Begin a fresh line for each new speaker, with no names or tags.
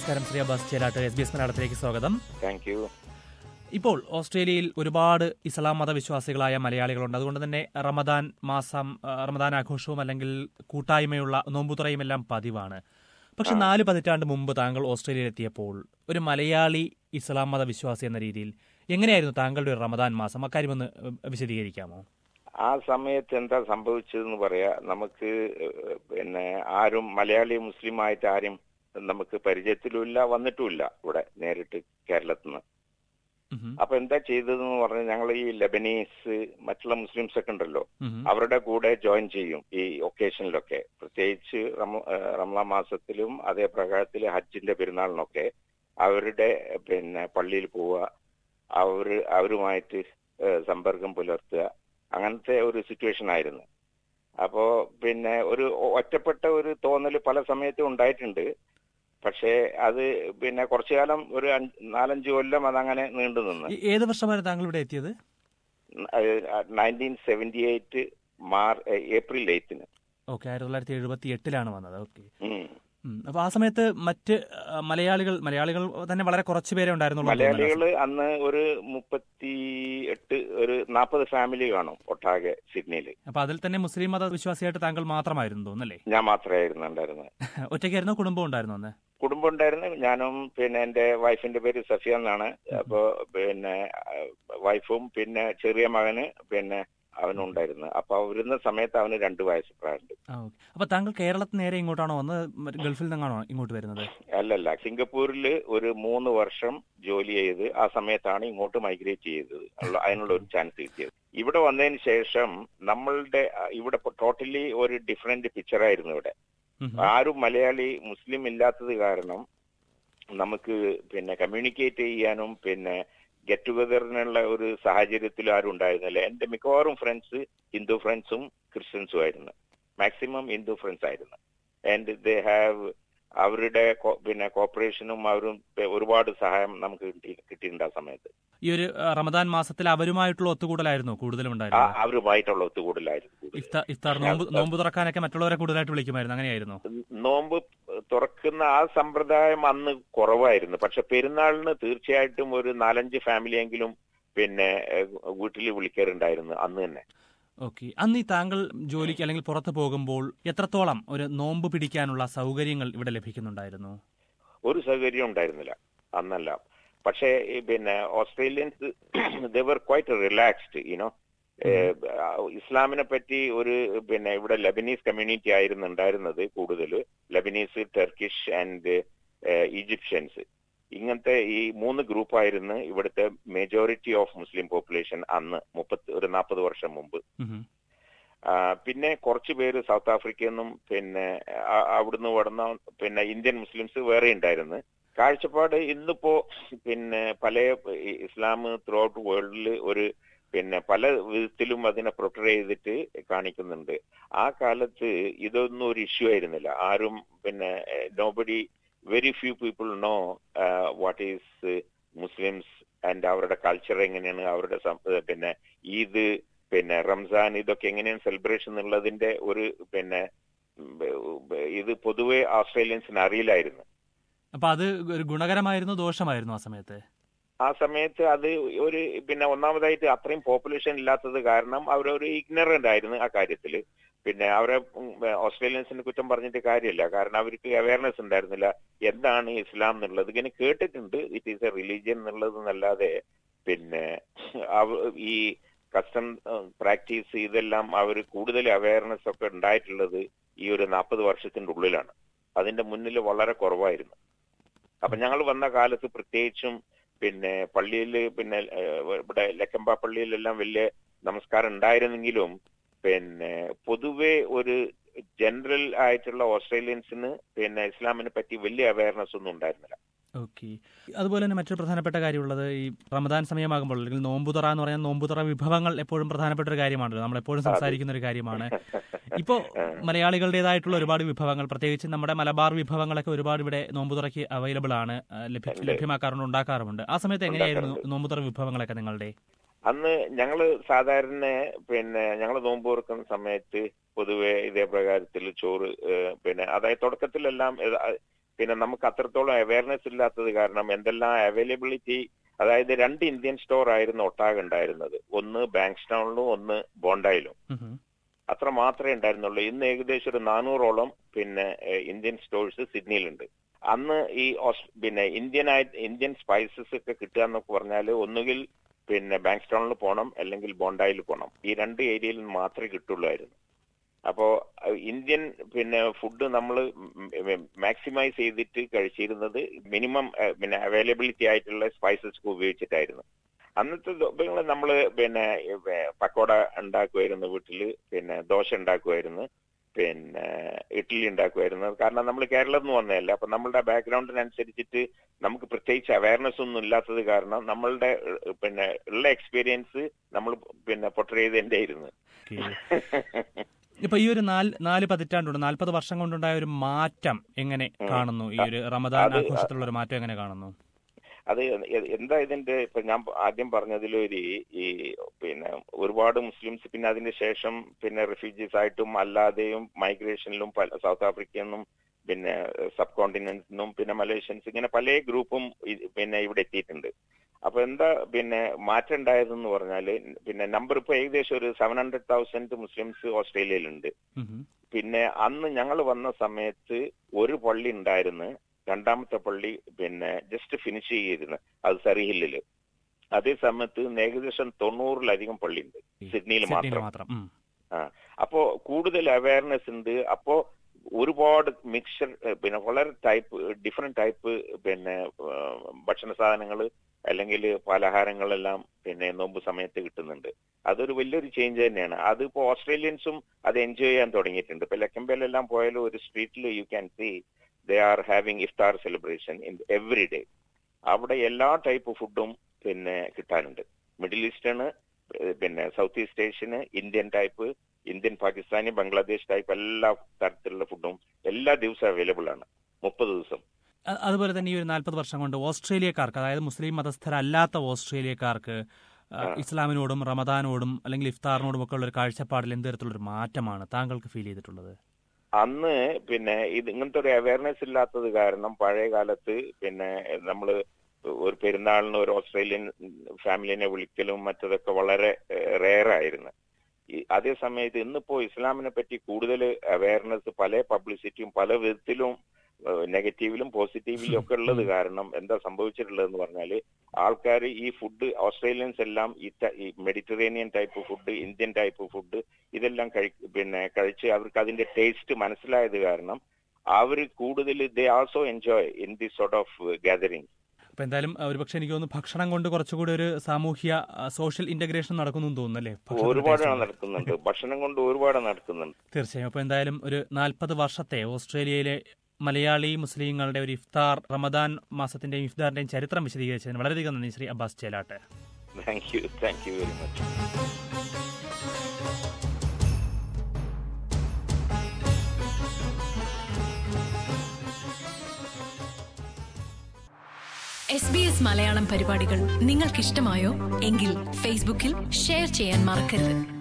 നമസ്കാരം Shri Abbas Cherattu S B S മലയാളത്തിലേക്ക് സ്വാഗതം
താങ്ക് യു
ഇപ്പോൾ ഓസ്ട്രേലിയയിൽ ഒരുപാട് ഇസ്ലാം മതവിശ്വാസികളായ മലയാളികളുണ്ട് അതുകൊണ്ട് തന്നെ റമദാൻ മാസം ആ, റമദാൻ ആഘോഷവും അല്ലെങ്കിൽ കൂട്ടായ്മയുള്ള നോമ്പുതുറയും എല്ലാം പതിവാണ് പക്ഷെ നാല് പതിറ്റാണ്ട് മുമ്പ് താങ്കൾ ഓസ്ട്രേലിയയിൽ എത്തിയപ്പോൾ ഒരു മലയാളി ഇസ്ലാം മത വിശ്വാസി എന്ന രീതിയിൽ എങ്ങനെയായിരുന്നു താങ്കളുടെ ഒരു റമദാൻ മാസം അക്കാര്യം ഒന്ന് ഏഹ്, വിശദീകരിക്കാമോ
ആ സമയത്ത് എന്താ സംഭവിച്ചതെന്ന് പറയാ നമുക്ക് ഏഹ്, പിന്നെ ആരും മലയാളി മുസ്ലിം ആയിട്ട് ആരും നമുക്ക് പരിചയത്തിലുമില്ല വന്നിട്ടുമില്ല ഇവിടെ നേരിട്ട് കേരളത്തിൽ നിന്ന്
ഉഹും,
അപ്പൊ എന്താ ചെയ്തതെന്ന് പറഞ്ഞാൽ ഞങ്ങൾ ഈ ലെബനീസ് മറ്റുള്ള മുസ്ലിംസ് ഒക്കെ ഉണ്ടല്ലോ
ഉഹും,
അവരുടെ കൂടെ ജോയിൻ ചെയ്യും ഈ ഒക്കേഷനിലൊക്കെ പ്രത്യേകിച്ച് റമ- ഏഹ് റമളാൻ മാസത്തിലും അതേ പ്രകാരത്തിൽ ഹജ്ജിന്റെ പെരുന്നാളിനൊക്കെ അവരുടെ പിന്നെ പള്ളിയിൽ പോവുക അവർ അവരുമായിട്ട് ഏഹ് സമ്പർക്കം പുലർത്തുക അങ്ങനത്തെ ഒരു സിറ്റുവേഷൻ ആയിരുന്നു അപ്പോ പിന്നെ ഒരു ഒറ്റപ്പെട്ട ഒരു തോന്നൽ പല സമയത്തും ഉണ്ടായിട്ടുണ്ട് പക്ഷേ അത് പിന്നെ കുറച്ചു കാലം ഒരു അഞ്ച് നാലഞ്ച് കൊല്ലം അതങ്ങനെ നീണ്ടു നിന്ന്
ഈ- ഏത് വർഷമാണ് താങ്കൾ ഇവിടെ എത്തിയത്
നയൻറ്റീൻ സെവന്റി എയ്റ്റ് മാർ ഏപ്രിൽ എയ്ത്തിന്
ഓക്കെ ആയിരത്തി തൊള്ളായിരത്തി എഴുപത്തി എട്ടിലാണ് വന്നത് ഓക്കെ
ഉം.
അപ്പൊ ആ സമയത്ത് മറ്റ് ആ, മലയാളികൾ മലയാളികൾ തന്നെ വളരെ കുറച്ച് പേരെ ഉണ്ടായിരുന്നുള്ളൂ എന്ന് തോന്നുന്നു.
മലയാളികള് അന്ന് ഒരു മുപ്പത്തി എട്ട് ഒരു നാൽപ്പത് ഫാമിലി കാണും ഒട്ടാകെ സിഡ്നിയിൽ
അപ്പൊ അതിൽ തന്നെ മുസ്ലിം മത വിശ്വാസിയായിട്ട് താങ്കൾ മാത്രമായിരുന്നു തോന്നല്ലേ
ഞാൻ മാത്രമായിരുന്നു ഉണ്ടായിരുന്നത്
ഒറ്റയ്ക്കായിരുന്നോ കുടുംബം ഉണ്ടായിരുന്നു അന്ന്
കുടുംബം ഉണ്ടായിരുന്നു ഞാനും പിന്നെ എന്റെ വൈഫിന്റെ പേര് സഫിയ എന്നാണ് അപ്പോ പിന്നെ വൈഫും പിന്നെ ചെറിയ മകന് പിന്നെ അവനും ഉണ്ടായിരുന്നു അപ്പൊ വരുന്ന സമയത്ത് അവന് രണ്ട് വയസ്സ് പ്രായമുണ്ട്
ആ ഓക്കെ അപ്പൊ താങ്കൾ കേരളത്തിൽ നേരെ ഇങ്ങോട്ടാണോ വന്നത് മറ്റ് ഗൾഫിൽ നിന്നാണോ ഇങ്ങോട്ട് വരുന്നത്
അല്ലല്ല സിംഗപ്പൂരിൽ ഒരു മൂന്ന് വർഷം ജോലി ചെയ്ത് ആ സമയത്താണ് ഇങ്ങോട്ട് മൈഗ്രേറ്റ് ചെയ്തത് ഉള്ള- അതിനുള്ള ഒരു ചാൻസ് കിട്ടിയത് ഇവിടെ വന്നതിന് ശേഷം നമ്മളുടെ ആ, ഇവിടെ ടോട്ടലി ഒരു ഡിഫറെന്റ് പിക്ചർ ആയിരുന്നു ഇവിടെ
ഉം.
ആരും മലയാളി മുസ്ലിം ഇല്ലാത്തത് കാരണം നമുക്ക് പിന്നെ കമ്മ്യൂണിക്കേറ്റ് ചെയ്യാനും പിന്നെ ഗെറ്റ് ടുഗദറിനുള്ള ഒരു സാഹചര്യത്തിൽ ആരും ഉണ്ടായിരുന്നില്ല എന്റെ മിക്കവാറും ഫ്രണ്ട്സ് ഹിന്ദു ഫ്രണ്ട്സും ക്രിസ്ത്യൻസും ആയിരുന്നു മാക്സിമം ഹിന്ദു ഫ്രണ്ട്സ് ആയിരുന്നു ആൻഡ് ദേ ഹാവ് അവരുടെ കോ- പിന്നെ കോപ്പറേഷനും അവരും പെ- ഒരുപാട് സഹായം നമുക്ക് കിട്ടി കിട്ടിയിട്ടുണ്ട് ആ സമയത്ത്
ഈ ഒരു ആ, റമദാൻ മാസത്തിൽ അവരുമായിട്ടുള്ള ഒത്തുകൂടലായിരുന്നു കൂടുതലും
ആ
ഉണ്ടായിരുന്നത്
അവരുമായിട്ടുള്ള ഒത്തുകൂടലായിരുന്നു കൂടുതൽ.
ഇഫ്താർ ഇഫ്താർ നോമ്പ് നോമ്പ് തുറക്കാനൊക്കെ മറ്റുള്ളവരെ കൂടുതലായിട്ട് വിളിക്കുമായിരുന്നു അങ്ങനെയായിരുന്നു
നോമ്പ് തുറക്കുന്ന ആ സമ്പ്രദായം അന്ന് കുറവായിരുന്നു പക്ഷെ പെരുന്നാളിന് തീർച്ചയായിട്ടും ഒരു നാലഞ്ച് ഫാമിലിയെങ്കിലും പിന്നെ വീട്ടിൽ വിളിക്കാറുണ്ടായിരുന്നു അന്ന് തന്നെ
ഓക്കെ അന്ന് ഈ താങ്കൾ ജോലിക്ക് അല്ലെങ്കിൽ പുറത്ത് പോകുമ്പോൾ എത്രത്തോളം ഒരു നോമ്പ് പിടിക്കാനുള്ള സൗകര്യങ്ങൾ ഇവിടെ ലഭിക്കുന്നുണ്ടായിരുന്നു
ഒരു സൗകര്യം ഉണ്ടായിരുന്നില്ല അന്നല്ല പക്ഷേ ഈ പിന്നെ Australians they're quite relaxed you know ഇസ്ലാമിനെ പറ്റി ഒരു പിന്നെ ഇവിടെ ലബനീസ് കമ്മ്യൂണിറ്റി ആയിരുന്നു ഉണ്ടായിരുന്നത് കൂടുതൽ ലബനീസ് ടർക്കിഷ് ആൻഡ് ഈജിപ്ഷ്യൻസ് ഇങ്ങനത്തെ ഈ മൂന്ന് ഗ്രൂപ്പായിരുന്നു ഇവിടുത്തെ മെജോറിറ്റി ഓഫ് മുസ്ലിം പോപ്പുലേഷൻ അന്ന് മുപ്പത്തി ഒരു നാൽപ്പത് വർഷം മുമ്പ്
ഉം.
ആ, പിന്നെ കുറച്ച് പേര് സൗത്ത് ആഫ്രിക്കയിൽ നിന്നും പിന്നെ ആ- അവിടുന്ന് വടന്ന പിന്നെ ഇന്ത്യൻ മുസ്ലിംസ് വേറെ ഉണ്ടായിരുന്നു കാഴ്ചപ്പാട് ഇന്നിപ്പോ പിന്നെ പല ഈ- ഇസ്ലാം ത്രൂ ഔട്ട് വേൾഡിൽ ഒരു പിന്നെ പല വിധത്തിലും അതിനെ പ്രൊട്ടർ ചെയ്തിട്ട് കാണിക്കുന്നുണ്ട് ആ കാലത്ത് ഇതൊന്നും ഒരു ഇഷ്യൂ ആയിരുന്നില്ല ആരും പിന്നെ nobody very few people know what is Muslims and അവരുടെ കൾച്ചർ എങ്ങനെയാണ് അവരുടെ സം- പിന്നെ ഈദ് പിന്നെ റംസാൻ ഇതൊക്കെ എങ്ങനെയാണ് സെലിബ്രേഷൻ എന്നുള്ളതിന്റെ ഒരു പിന്നെ ഉം, ഇത് പൊതുവെ ഓസ്ട്രേലിയൻസിന് അറിയില്ലായിരുന്നു
അപ്പൊ അത് ഒരു ഗുണകരമായിരുന്നു ദോഷമായിരുന്നു ആ സമയത്ത്
ആ സമയത്ത് അത് ഒരു പിന്നെ ഒന്നാമതായിട്ട് അത്രയും പോപ്പുലേഷൻ ഇല്ലാത്തത് കാരണം അവരൊരു ഇഗ്നറന്റ് ആയിരുന്നു ആ കാര്യത്തില് പിന്നെ അവരെ ഉം, ഓസ്ട്രേലിയൻസിന് കുറ്റം പറഞ്ഞിട്ട് കാര്യമില്ല കാരണം അവർക്ക് അവയർനെസ് ഉണ്ടായിരുന്നില്ല എന്താണ് ഇസ്ലാം എന്നുള്ളത് ഇങ്ങനെ കേട്ടിട്ടുണ്ട് ഇറ്റ് ഈസ് എ റിലീജിയൻ എന്നുള്ളത് എന്നല്ലാതെ പിന്നെ അവ- ഈ കസ്റ്റം പ്രാക്ടീസ് ഇതെല്ലാം അവർ കൂടുതൽ അവയർനെസ് ഒക്കെ ഉണ്ടായിട്ടുള്ളത് ഈ ഒരു നാൽപ്പത് വർഷത്തിന്റെ ഉള്ളിലാണ് അതിന്റെ മുന്നിൽ വളരെ കുറവായിരുന്നു അപ്പൊ ഞങ്ങൾ വന്ന കാലത്ത് പ്രത്യേകിച്ചും പിന്നെ പള്ളിയിൽ പിന്നെ ഏഹ്, ഇവിടെ ലക്കമ്പ പള്ളിയിലെല്ലാം വലിയ നമസ്കാരം ഉണ്ടായിരുന്നെങ്കിലും പിന്നെ പൊതുവെ ഒരു ജനറൽ ആയിട്ടുള്ള ഓസ്ട്രേലിയൻസിന് പിന്നെ ഇസ്ലാമിനെ പറ്റി വലിയ അവയർനെസ് ഒന്നും ഉണ്ടായിരുന്നില്ല
ഓക്കെ അതുപോലെ തന്നെ മറ്റൊരു പ്രധാനപ്പെട്ട കാര്യമുള്ളത് ഈ റമദാൻ സമയമാകുമ്പോൾ അല്ലെങ്കിൽ നോമ്പുതുറ എന്ന് പറഞ്ഞാൽ നോമ്പുതുറ വിഭവങ്ങൾ എപ്പോഴും പ്രധാനപ്പെട്ട ഒരു കാര്യമാണല്ലോ നമ്മൾ എപ്പോഴും സംസാരിക്കുന്ന ഒരു കാര്യമാണ് ഇപ്പോ മലയാളികളുടേതായിട്ടുള്ള ഒരുപാട് വിഭവങ്ങൾ പ്രത്യേകിച്ച് നമ്മുടെ മലബാർ വിഭവങ്ങളൊക്കെ ഒരുപാട് ഇവിടെ നോമ്പുതുറയ്ക്ക് അവൈലബിൾ ആണ് ആ, ലഭ്യ-
ഉണ്ട്.
ലഭ്യമാക്കാറുണ്ട് ഉണ്ടാക്കാറുമുണ്ട് ആ സമയത്ത് എങ്ങനെയായിരുന്നു നോമ്പുതുറ വിഭവങ്ങളൊക്കെ നിങ്ങളുടെ
അന്ന് ഞങ്ങള് സാധാരണ പിന്നെ ഞങ്ങൾ നോമ്പ് തുറക്കുന്ന സമയത്ത് പൊതുവെ ഇതേ പ്രകാരത്തിൽ ചോറ് ഏഹ്, പിന്നെ അതായത് തുടക്കത്തിലെല്ലാം ഏത- പിന്നെ നമുക്ക് അത്രത്തോളം അവയർനെസ് ഇല്ലാത്തത് കാരണം എന്തെല്ലാം അവൈലബിലിറ്റി അതായത് രണ്ട് ഇന്ത്യൻ സ്റ്റോർ ആയിരുന്നു ഒട്ടാകെ ഉണ്ടായിരുന്നത് ഒന്ന് ബാങ്ക്സ്റ്റൗണിലും ഒന്ന് ബോണ്ടായിലും
ഉം.
അത്ര മാത്രമേ ഉണ്ടായിരുന്നുള്ളൂ ഇന്ന് ഏകദേശം ഒരു നാനൂറോളം പിന്നെ ഏഹ്, ഇന്ത്യൻ സ്റ്റോഴ്സ് സിഡ്നിയിലുണ്ട് അന്ന് ഈ ഓസ്- പിന്നെ ഇന്ത്യൻ ആയി ഇന്ത്യൻ സ്പൈസസ് ഒക്കെ കിട്ടുക എന്നൊക്കെ പറഞ്ഞാൽ ഒന്നുകിൽ പിന്നെ ബാങ്ക്സ്റ്റൗണിൽ പോകണം അല്ലെങ്കിൽ ബോണ്ടായിൽ പോകണം ഈ രണ്ട് ഏരിയയിൽ മാത്രമേ കിട്ടുള്ളായിരുന്നു അപ്പോ അഹ് ഇന്ത്യൻ പിന്നെ ഫുഡ് നമ്മൾ മാക്സിമൈസ് ചെയ്തിട്ട് കഴിച്ചിരുന്നത് മിനിമം പിന്നെ അവൈലബിലിറ്റി ആയിട്ടുള്ള സ്പൈസസ് ഉപയോഗിച്ചിട്ടായിരുന്നു അന്നത്തെ നമ്മൾ നമ്മള് പിന്നെ ഏഹ് പക്കോട ഉണ്ടാക്കുമായിരുന്നു വീട്ടില് പിന്നെ ദോശ ഉണ്ടാക്കുമായിരുന്നു പിന്നെ ഇഡ്ഡലി ഉണ്ടാക്കുമായിരുന്നു കാരണം നമ്മൾ കേരളത്തിൽ നിന്ന് വന്നതല്ലേ അപ്പൊ നമ്മളുടെ ബാക്ക്ഗ്രൗണ്ടിനനുസരിച്ചിട്ട് നമുക്ക് പ്രത്യേകിച്ച് അവയർനെസ് ഒന്നും ഇല്ലാത്തത് കാരണം നമ്മളുടെ ഏഹ്, പിന്നെ ഉള്ള എക്സ്പീരിയൻസ് നമ്മൾ പിന്നെ പൊട്ടർ ചെയ്തതിന്റെ ആയിരുന്നു
ഓക്കേ. ഇപ്പൊ ഈ ഒരു നാല് നാല് പതിറ്റാണ്ടുണ്ട് നാൽപ്പത് വർഷം കൊണ്ടുണ്ടായ ഒരു മാറ്റം എങ്ങനെ കാണുന്നു ഈ ഒരു റമദാൻ
അത്
ആഘോഷത്തിലുള്ള ഒരു മാറ്റം എങ്ങനെ കാണുന്നു
അത് എ- എന്താ ഇതിന്റെ ഇപ്പൊ ഞാൻ ആദ്യം പറഞ്ഞതിലൊരു ഈ പിന്നെ ഒരുപാട് മുസ്ലിംസ് പിന്നെ അതിന് ശേഷം പിന്നെ റിഫ്യൂജീസ് ആയിട്ടും അല്ലാതെയും മൈഗ്രേഷനിലും പല സൗത്ത് ആഫ്രിക്കയിൽ നിന്നും പിന്നെ സബ് കോണ്ടിനെന്റിൽ നിന്നും പിന്നെ മലേഷ്യൻസ് ഇങ്ങനെ പല ഗ്രൂപ്പും ഇ- പിന്നെ ഇവിടെ എത്തിയിട്ടുണ്ട് അപ്പൊ എന്താ പിന്നെ മാറ്റം ഉണ്ടായതെന്ന് പറഞ്ഞാല് പിന്നെ നമ്പർ ഇപ്പൊ ഏകദേശം ഒരു സെവൻ ഹൺഡ്രഡ് തൗസൻഡ് മുസ്ലിംസ് ഓസ്ട്രേലിയയിലുണ്ട്
ഉം.
പിന്നെ അന്ന് ഞങ്ങൾ വന്ന സമയത്ത് ഒരു പള്ളി ഉണ്ടായിരുന്നു രണ്ടാമത്തെ പള്ളി പിന്നെ ജസ്റ്റ് ഫിനിഷ് ചെയ്തിരുന്നു അത് സറിഹില്ലില് അതേ സമയത്ത് ഇന്ന് ഏകദേശം തൊണ്ണൂറിലധികം പള്ളിയുണ്ട് സിഡ്നിയിൽ
സിഡ്നിയിൽ
മാത്രം
മാത്രം ഉം.
ആ അപ്പോ കൂടുതൽ അവയർനെസ് ഉണ്ട് അപ്പോ ഒരുപാട് മിക്സർ പിന്നെ വളരെ ടൈപ്പ് ഡിഫറെന്റ് ടൈപ്പ് പിന്നെ ആ, ഭക്ഷണ സാധനങ്ങൾ അല്ലെങ്കിൽ പലഹാരങ്ങളെല്ലാം പിന്നെ നോമ്പ് സമയത്ത് കിട്ടുന്നുണ്ട് അതൊരു വലിയൊരു ചേഞ്ച് തന്നെയാണ് അതിപ്പോ ഓസ്ട്രേലിയൻസും അത് എൻജോയ് ചെയ്യാൻ തുടങ്ങിയിട്ടുണ്ട് ഇപ്പൊ ലക്കമ്പയിലെല്ലാം പോയാലും ഒരു സ്ട്രീറ്റിൽ you can see they are having iftar celebration in every day അവിടെ എല്ലാ ടൈപ്പ് ഫുഡും പിന്നെ കിട്ടാനുണ്ട് മിഡിൽ ഈസ്റ്റേണ് പിന്നെ south east Asian Indian type Indian Pakistani Bangladesh type എല്ലാ തരത്തിലുള്ള ഫുഡും എല്ലാ ദിവസവും അവൈലബിൾ ആണ് മുപ്പത് ദിവസം
അ- അതുപോലെ തന്നെ ഈ ഒരു നാൽപ്പത് വർഷം കൊണ്ട് ഓസ്ട്രേലിയക്കാർക്ക് അതായത് മുസ്ലിം മതസ്ഥരല്ലാത്ത ഓസ്ട്രേലിയക്കാർക്ക് ആ, ഇസ്ലാമിനോടും റമദാനോടും അല്ലെങ്കിൽ ഇഫ്താറിനോടും ഒക്കെ ഉള്ള ഒരു കാഴ്ചപ്പാടിൽ എന്ത് തരത്തിലുള്ള ഒരു മാറ്റമാണ് താങ്കൾക്ക് ഫീൽ ചെയ്തിട്ടുള്ളത്
അന്ന് പിന്നെ ഇത് ഇങ്ങനത്തെ ഒരു അവയർനെസ് ഇല്ലാത്തത് കാരണം പഴയ കാലത്ത് പിന്നെ നമ്മള് ഒരു പെരുന്നാളിന് ഒരു ഓസ്ട്രേലിയൻ ഫാമിലിനെ വിളിക്കലും മറ്റതൊക്കെ വളരെ റെയർ ആയിരുന്നു ഈ അതേ സമയത്ത് ഇന്നിപ്പോ ഇസ്ലാമിനെ പറ്റി കൂടുതൽ അവയർനെസ് പല പബ്ലിസിറ്റിയും പല വിധത്തിലും നെഗറ്റീവിലും പോസിറ്റീവിലും ഒക്കെ ഉള്ളത് കാരണം എന്താ സംഭവിച്ചിട്ടുള്ളതെന്ന് പറഞ്ഞാല് ആൾക്കാർ ഈ ഫുഡ് ഓസ്ട്രേലിയൻസ് എല്ലാം ഈ ട- ഈ Mediterranean type food Indian type food ഇതെല്ലാം കഴി പിന്നെ കഴിച്ച് അവർക്ക് അതിന്റെ ടേസ്റ്റ് മനസ്സിലായത് കാരണം അവർ കൂടുതൽ they also enjoy in the sort of gathering
അപ്പൊ എന്തായാലും ആ, ഒരുപക്ഷെ എനിക്ക് തോന്നുന്നു ഭക്ഷണം കൊണ്ട് കുറച്ചുകൂടി ഒരു സാമൂഹ്യ ആ, സോഷ്യൽ ഇന്റഗ്രേഷൻ നടക്കുന്നു എന്ന് തോന്നുന്നു അല്ലേ ഭക്ഷണത്തിന്റെ
ഒരുപാട്
taste കൊണ്ട്.
നടക്കുന്നുണ്ട് ഭക്ഷണം കൊണ്ട് ഒരുപാട് നടക്കുന്നുണ്ട്
തീർച്ചയായും അപ്പോൾ എന്തായാലും ഒരു നാൽപ്പത് വർഷത്തെ ഓസ്ട്രേലിയയിലെ മലയാളി മുസ്ലിങ്ങളുടെ ഒരു ഇഫ്താർ റമദാൻ മാസത്തിന്റെയും ഇഫ്താറിന്റെയും ചരിത്രം വിശദീകരിച്ചതിന് വളരെയധികം നന്ദി Shri Abbas Chelattu
thank you thank you very much
S B S Malayalam പരിപാടികൾ നിങ്ങൾക്കിഷ്ടമായോ എങ്കിൽ ഫേസ്ബുക്കിൽ ഷെയർ ചെയ്യാൻ മറക്കരുത്